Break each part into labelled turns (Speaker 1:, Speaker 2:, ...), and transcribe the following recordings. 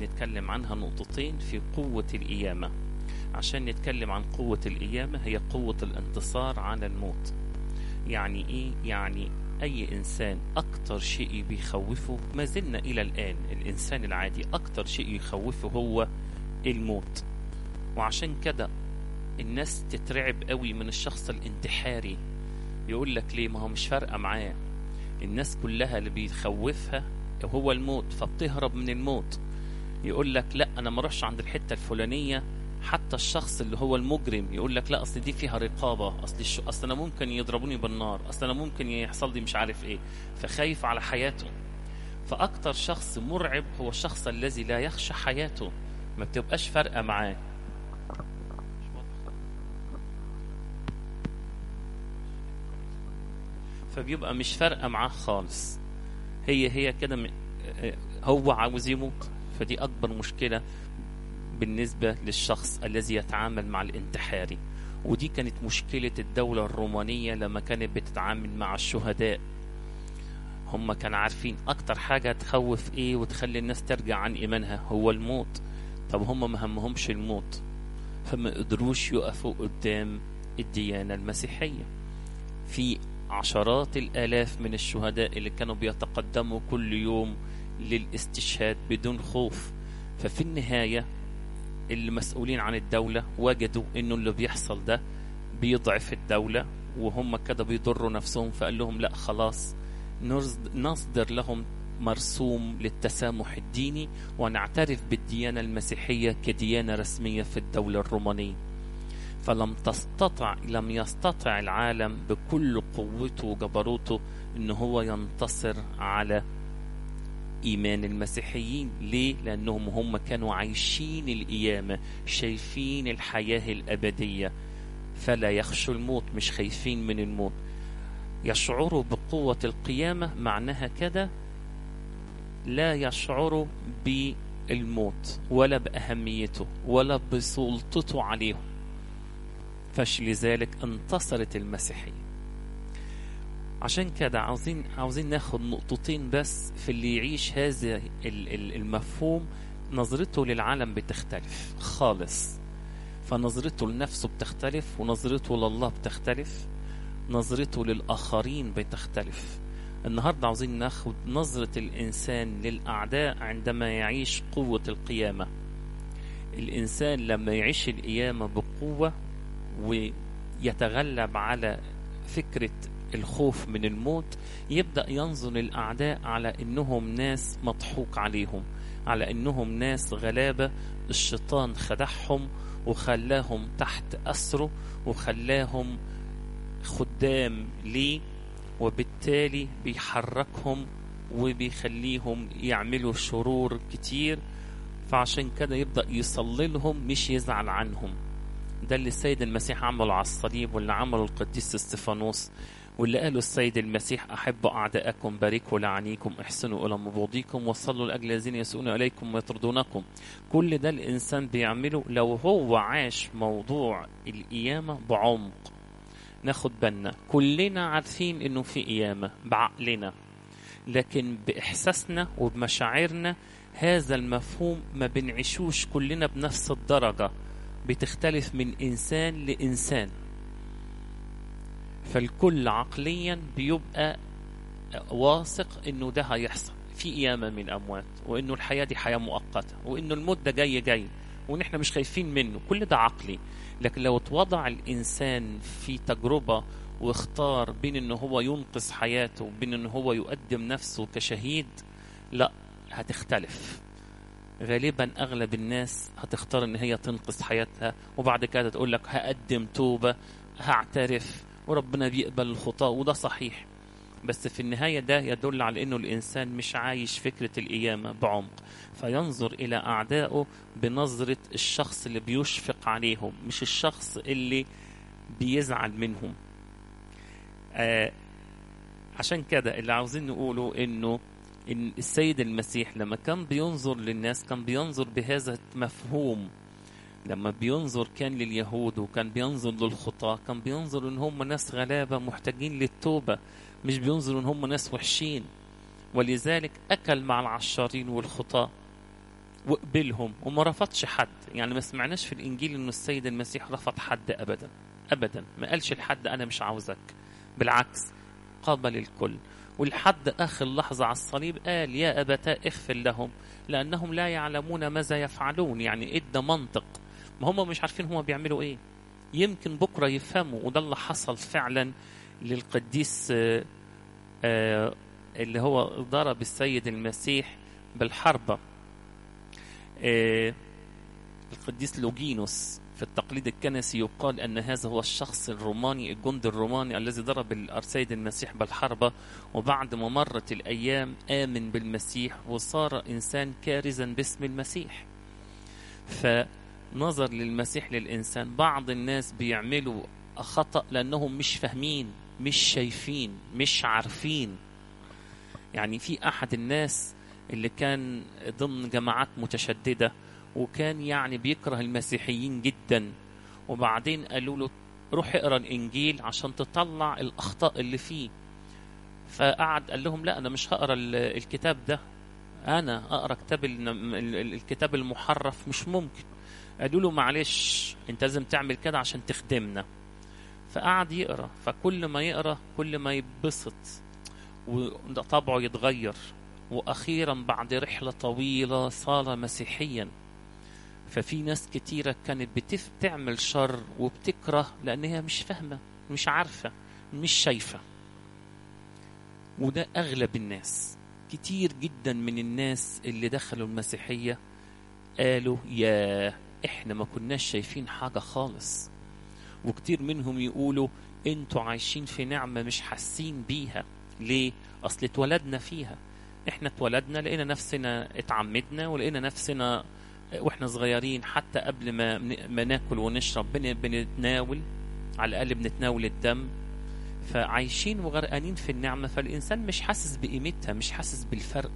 Speaker 1: نتكلم عنها نقطتين في قوة القيامة عشان نتكلم عن قوة القيامة هي قوة الانتصار على الموت يعني ايه يعني اي انسان اكتر شيء بيخوفه ما زلنا الى الان الانسان العادي اكتر شيء يخوفه هو الموت وعشان كده الناس تترعب قوي من الشخص الانتحاري يقول لك ليه ما هو مش فارقه معاه الناس كلها اللي بيخوفها هو الموت فبتهرب من الموت يقول لك لا انا ما اروحش عند الحته الفلانيه حتى الشخص اللي هو المجرم يقول لك لا اصل دي فيها رقابه اصل الش... اصل انا ممكن يضربوني بالنار اصل انا ممكن يحصل لي مش عارف ايه فخايف على حياته فاكتر شخص مرعب هو الشخص الذي لا يخشى حياته ما بتبقاش فارقه معاه فبيبقى مش فارقه معاه خالص هي هي كده م... هو عاوز يموت فدي اكبر مشكله بالنسبه للشخص الذي يتعامل مع الانتحاري ودي كانت مشكله الدوله الرومانيه لما كانت بتتعامل مع الشهداء هم كانوا عارفين اكتر حاجه تخوف ايه وتخلي الناس ترجع عن ايمانها هو الموت طب هم ما همهمش الموت فما قدروش يقفوا قدام الديانه المسيحيه في عشرات الالاف من الشهداء اللي كانوا بيتقدموا كل يوم للاستشهاد بدون خوف ففي النهايه المسؤولين عن الدوله وجدوا انه اللي بيحصل ده بيضعف الدوله وهم كده بيضروا نفسهم فقال لهم لا خلاص نصدر لهم مرسوم للتسامح الديني ونعترف بالديانة المسيحية كديانة رسمية في الدولة الرومانية فلم تستطع لم يستطع العالم بكل قوته وجبروته ان هو ينتصر على ايمان المسيحيين ليه لانهم هم كانوا عايشين القيامه شايفين الحياه الابديه فلا يخشوا الموت مش خايفين من الموت يشعروا بقوه القيامه معناها كده لا يشعروا بالموت ولا باهميته ولا بسلطته عليهم فلذلك انتصرت المسيحيه عشان كده عاوزين عاوزين ناخد نقطتين بس في اللي يعيش هذا المفهوم نظرته للعالم بتختلف خالص فنظرته لنفسه بتختلف ونظرته لله بتختلف نظرته للآخرين بتختلف النهاردة عاوزين ناخد نظرة الإنسان للأعداء عندما يعيش قوة القيامة الإنسان لما يعيش القيامة بقوة ويتغلب على فكرة الخوف من الموت يبدأ ينظر الأعداء على إنهم ناس مضحوك عليهم على إنهم ناس غلابة الشيطان خدعهم وخلاهم تحت أسره وخلاهم خدام ليه وبالتالي بيحركهم وبيخليهم يعملوا شرور كتير فعشان كده يبدأ يصلي لهم مش يزعل عنهم ده اللي السيد المسيح عمله على الصليب واللي عمله القديس استفانوس واللي قاله السيد المسيح أحبوا أعداءكم باركوا لعنيكم احسنوا إلى مبغضيكم وصلوا لأجل الذين يسوءون إليكم ويطردونكم كل ده الإنسان بيعمله لو هو عاش موضوع القيامة بعمق ناخد بالنا كلنا عارفين إنه في قيامة بعقلنا لكن بإحساسنا وبمشاعرنا هذا المفهوم ما بنعيشوش كلنا بنفس الدرجة بتختلف من إنسان لإنسان فالكل عقليا بيبقى واثق انه ده هيحصل في قيامه من الاموات وانه الحياه دي حياه مؤقته وانه الموت ده جاي جاي وان احنا مش خايفين منه كل ده عقلي لكن لو اتوضع الانسان في تجربه واختار بين ان هو ينقذ حياته وبين ان هو يقدم نفسه كشهيد لا هتختلف غالبا اغلب الناس هتختار ان هي تنقذ حياتها وبعد كده تقول لك هقدم توبه هعترف وربنا بيقبل الخطاة وده صحيح بس في النهاية ده يدل على أنه الإنسان مش عايش فكرة القيامة بعمق فينظر إلى أعدائه بنظرة الشخص اللي بيشفق عليهم مش الشخص اللي بيزعل منهم آه عشان كده اللي عاوزين نقوله أنه إن السيد المسيح لما كان بينظر للناس كان بينظر بهذا المفهوم لما بينظر كان لليهود وكان بينظر للخطاة كان بينظر ان هم ناس غلابة محتاجين للتوبة مش بينظر ان هم ناس وحشين ولذلك اكل مع العشارين والخطاة وقبلهم وما رفضش حد يعني ما سمعناش في الانجيل انه السيد المسيح رفض حد ابدا ابدا ما قالش لحد انا مش عاوزك بالعكس قابل الكل ولحد اخر لحظه على الصليب قال يا ابتاء اغفر لهم لانهم لا يعلمون ماذا يفعلون يعني ادى منطق ما هم مش عارفين هم بيعملوا ايه يمكن بكره يفهموا وده اللي حصل فعلا للقديس آه، آه، اللي هو ضرب السيد المسيح بالحربة آه، القديس لوجينوس في التقليد الكنسي يقال أن هذا هو الشخص الروماني الجندي الروماني الذي ضرب السيد المسيح بالحربة وبعد ما مرت الأيام آمن بالمسيح وصار إنسان كارزا باسم المسيح فنظر للمسيح للإنسان بعض الناس بيعملوا خطأ لأنهم مش فاهمين مش شايفين مش عارفين يعني في أحد الناس اللي كان ضمن جماعات متشددة وكان يعني بيكره المسيحيين جدا وبعدين قالوا له روح اقرا الانجيل عشان تطلع الاخطاء اللي فيه فقعد قال لهم لا انا مش هقرا ال- الكتاب ده انا اقرا كتاب ال- ال- الكتاب المحرف مش ممكن قالوا له معلش انت لازم تعمل كده عشان تخدمنا فقعد يقرا فكل ما يقرا كل ما يتبسط وطبعه يتغير واخيرا بعد رحله طويله صار مسيحيا ففي ناس كتيرة كانت بتف تعمل شر وبتكره لأن هي مش فاهمة مش عارفة مش شايفة وده أغلب الناس كتير جدا من الناس اللي دخلوا المسيحية قالوا يا احنا ما كناش شايفين حاجة خالص وكتير منهم يقولوا انتوا عايشين في نعمة مش حاسين بيها ليه؟ أصل اتولدنا فيها احنا اتولدنا لقينا نفسنا اتعمدنا ولقينا نفسنا واحنا صغيرين حتى قبل ما ما ناكل ونشرب بن- بنتناول على الاقل بنتناول الدم فعايشين وغرقانين في النعمه فالانسان مش حاسس بقيمتها مش حاسس بالفرق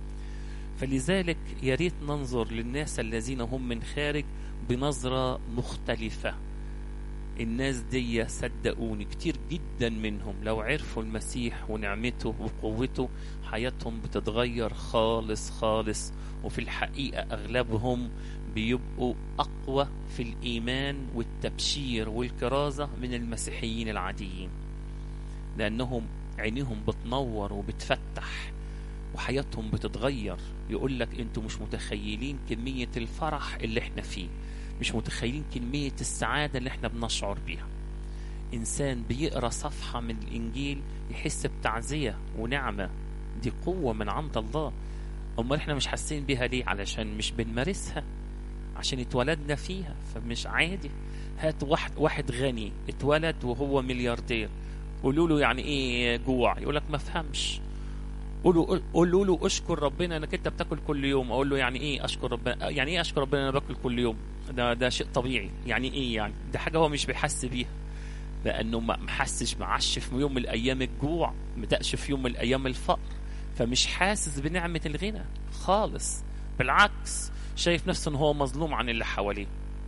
Speaker 1: فلذلك يا ريت ننظر للناس الذين هم من خارج بنظره مختلفه الناس دي صدقوني كتير جدا منهم لو عرفوا المسيح ونعمته وقوته حياتهم بتتغير خالص خالص وفي الحقيقة أغلبهم بيبقوا أقوى في الإيمان والتبشير والكرازة من المسيحيين العاديين لأنهم عينيهم بتنور وبتفتح وحياتهم بتتغير يقول لك انتوا مش متخيلين كمية الفرح اللي احنا فيه مش متخيلين كمية السعادة اللي احنا بنشعر بيها إنسان بيقرأ صفحة من الإنجيل يحس بتعزية ونعمة دي قوة من عند الله أمال احنا مش حاسين بيها ليه علشان مش بنمارسها عشان اتولدنا فيها فمش عادي هات واحد واحد غني اتولد وهو ملياردير قولوا له يعني ايه جوع يقول لك ما فهمش قولوا قولوا له اشكر ربنا انك انت بتاكل كل يوم اقول له يعني ايه اشكر ربنا يعني ايه اشكر ربنا انا باكل كل يوم ده ده شيء طبيعي يعني ايه يعني ده حاجه هو مش بيحس بيها لانه ما محسش معش في يوم من الايام الجوع مدقش في يوم من الايام الفقر فمش حاسس بنعمه الغنى خالص بالعكس شايف نفسه ان هو مظلوم عن اللي حواليه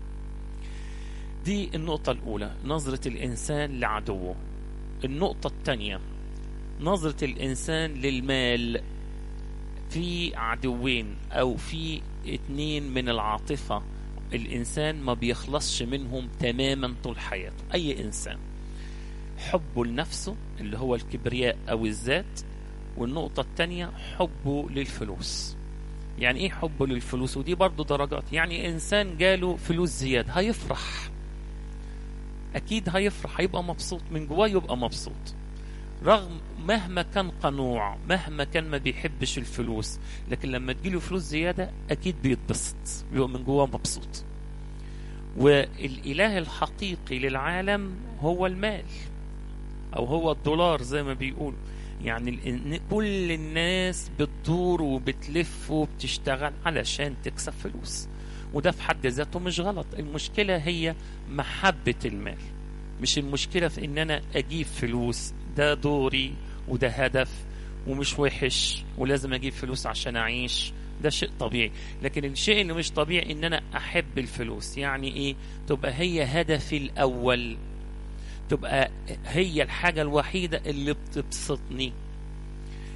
Speaker 1: دي النقطة الأولى نظرة الإنسان لعدوه النقطة الثانية نظرة الإنسان للمال في عدوين أو في اتنين من العاطفة الإنسان ما بيخلصش منهم تماما طول حياته أي إنسان حبه لنفسه اللي هو الكبرياء أو الذات والنقطة الثانية حبه للفلوس يعني ايه حبه للفلوس ودي برضو درجات يعني انسان جاله فلوس زيادة هيفرح اكيد هيفرح هيبقى مبسوط من جواه يبقى مبسوط رغم مهما كان قنوع مهما كان ما بيحبش الفلوس لكن لما تجيله فلوس زيادة اكيد بيتبسط بيبقى من جواه مبسوط والاله الحقيقي للعالم هو المال او هو الدولار زي ما بيقولوا يعني ال- كل الناس بتدور وبتلف وبتشتغل علشان تكسب فلوس وده في حد ذاته مش غلط المشكلة هي محبة المال مش المشكلة في ان انا اجيب فلوس ده دوري وده هدف ومش وحش ولازم اجيب فلوس عشان اعيش ده شيء طبيعي لكن الشيء اللي مش طبيعي ان انا احب الفلوس يعني ايه تبقى هي هدفي الاول تبقى هي الحاجة الوحيدة اللي بتبسطني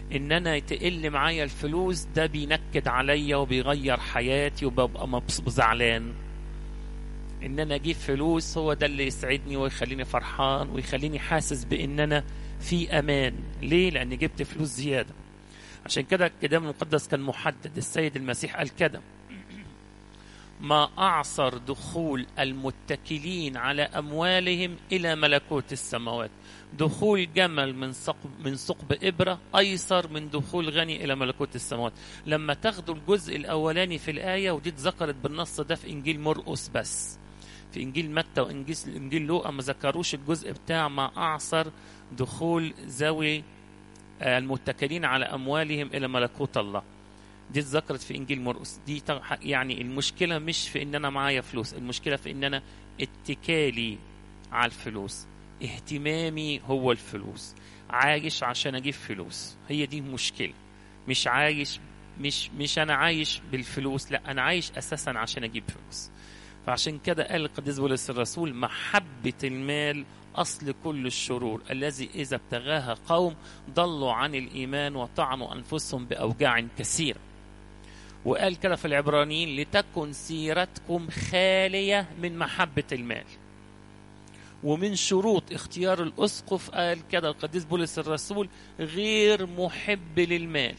Speaker 1: ان انا تقل معايا الفلوس ده بينكد عليا وبيغير حياتي وببقى مبسوط زعلان ان انا اجيب فلوس هو ده اللي يسعدني ويخليني فرحان ويخليني حاسس بان انا في امان ليه لان جبت فلوس زياده عشان كده الكتاب المقدس كان محدد السيد المسيح قال كده ما اعصر دخول المتكلين على اموالهم الى ملكوت السماوات دخول جمل من ثقب من ثقب ابره ايسر من دخول غني الى ملكوت السماوات لما تاخدوا الجزء الاولاني في الايه ودي اتذكرت بالنص ده في انجيل مرقس بس في انجيل متى وانجيل انجيل لوقا ما ذكروش الجزء بتاع ما اعصر دخول ذوي المتكلين على اموالهم الى ملكوت الله دي اتذكرت في انجيل مرقس دي يعني المشكله مش في ان انا معايا فلوس المشكله في ان انا اتكالي على الفلوس اهتمامي هو الفلوس عايش عشان اجيب فلوس هي دي المشكله مش عايش مش مش انا عايش بالفلوس لا انا عايش اساسا عشان اجيب فلوس فعشان كده قال القديس بولس الرسول محبه المال أصل كل الشرور الذي إذا ابتغاها قوم ضلوا عن الإيمان وطعنوا أنفسهم بأوجاع كثيرة وقال كده في العبرانيين لتكن سيرتكم خالية من محبة المال ومن شروط اختيار الأسقف قال كده القديس بولس الرسول غير محب للمال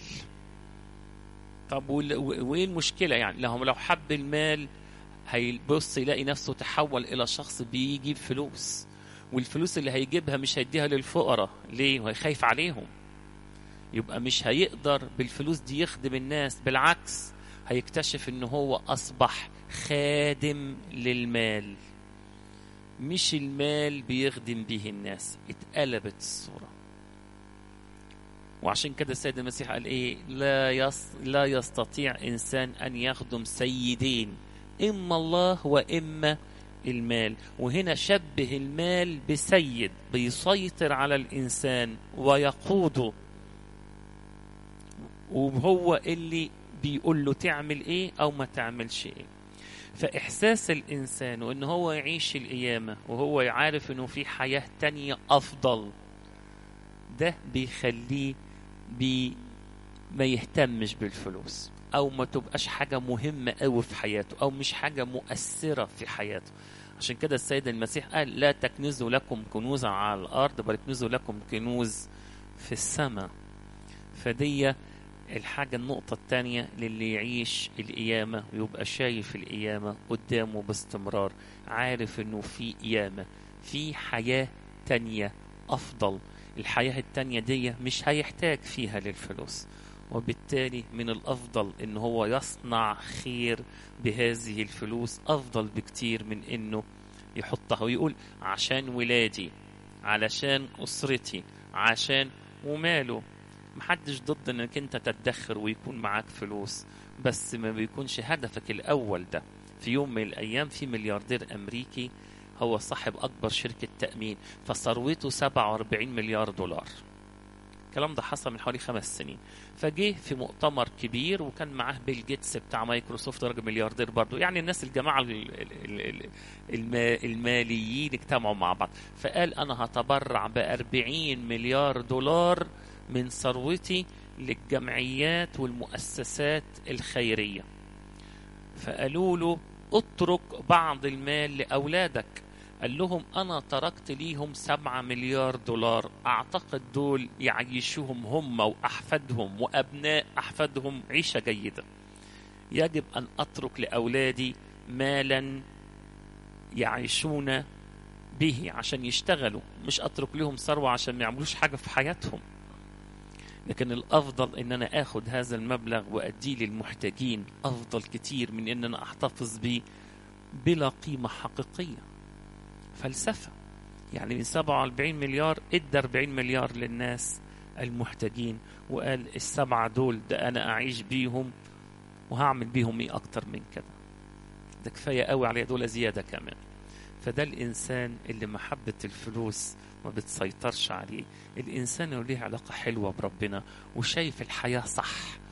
Speaker 1: طب وايه المشكلة يعني لهم لو حب المال هيبص يلاقي نفسه تحول إلى شخص بيجيب فلوس والفلوس اللي هيجيبها مش هيديها للفقراء ليه وهي خايف عليهم يبقى مش هيقدر بالفلوس دي يخدم الناس بالعكس هيكتشف ان هو اصبح خادم للمال مش المال بيخدم به الناس اتقلبت الصورة وعشان كده السيد المسيح قال ايه لا يص... لا يستطيع انسان ان يخدم سيدين اما الله واما المال وهنا شبه المال بسيد بيسيطر على الإنسان ويقوده وهو اللي بيقول له تعمل ايه او ما تعملش ايه فإحساس الإنسان وإن هو يعيش القيامة وهو يعرف إنه في حياة تانية أفضل ده بيخليه بي ما يهتمش بالفلوس او ما تبقاش حاجه مهمه قوي في حياته او مش حاجه مؤثره في حياته عشان كده السيد المسيح قال لا تكنزوا لكم كنوزا على الارض بل اكنزوا لكم كنوز في السماء فدي الحاجة النقطة الثانية للي يعيش القيامة ويبقى شايف القيامة قدامه باستمرار عارف انه في قيامة في حياة تانية أفضل الحياة التانية دي مش هيحتاج فيها للفلوس وبالتالي من الأفضل إن هو يصنع خير بهذه الفلوس أفضل بكتير من إنه يحطها ويقول عشان ولادي علشان أسرتي عشان وماله محدش ضد انك انت تدخر ويكون معاك فلوس بس ما بيكونش هدفك الاول ده في يوم من الايام في ملياردير امريكي هو صاحب اكبر شركة تأمين فثروته 47 مليار دولار الكلام ده حصل من حوالي خمس سنين فجه في مؤتمر كبير وكان معاه بيل جيتس بتاع مايكروسوفت راجل ملياردير برضه يعني الناس الجماعه الماليين اجتمعوا مع بعض فقال انا هتبرع ب 40 مليار دولار من ثروتي للجمعيات والمؤسسات الخيريه فقالوا له اترك بعض المال لاولادك قال لهم أنا تركت ليهم سبعة مليار دولار أعتقد دول يعيشوهم هم وأحفادهم وأبناء أحفادهم عيشة جيدة يجب أن أترك لأولادي مالا يعيشون به عشان يشتغلوا مش أترك لهم ثروة عشان ما يعملوش حاجة في حياتهم لكن الأفضل إن أنا آخد هذا المبلغ وأديه للمحتاجين أفضل كتير من إن أنا أحتفظ بيه بلا قيمة حقيقية فلسفة يعني من 47 مليار ادى 40 مليار للناس المحتاجين وقال السبعة دول ده أنا أعيش بيهم وهعمل بيهم إيه أكتر من كده ده كفاية قوي عليه دول زيادة كمان فده الإنسان اللي محبة الفلوس ما بتسيطرش عليه الإنسان اللي ليه علاقة حلوة بربنا وشايف الحياة صح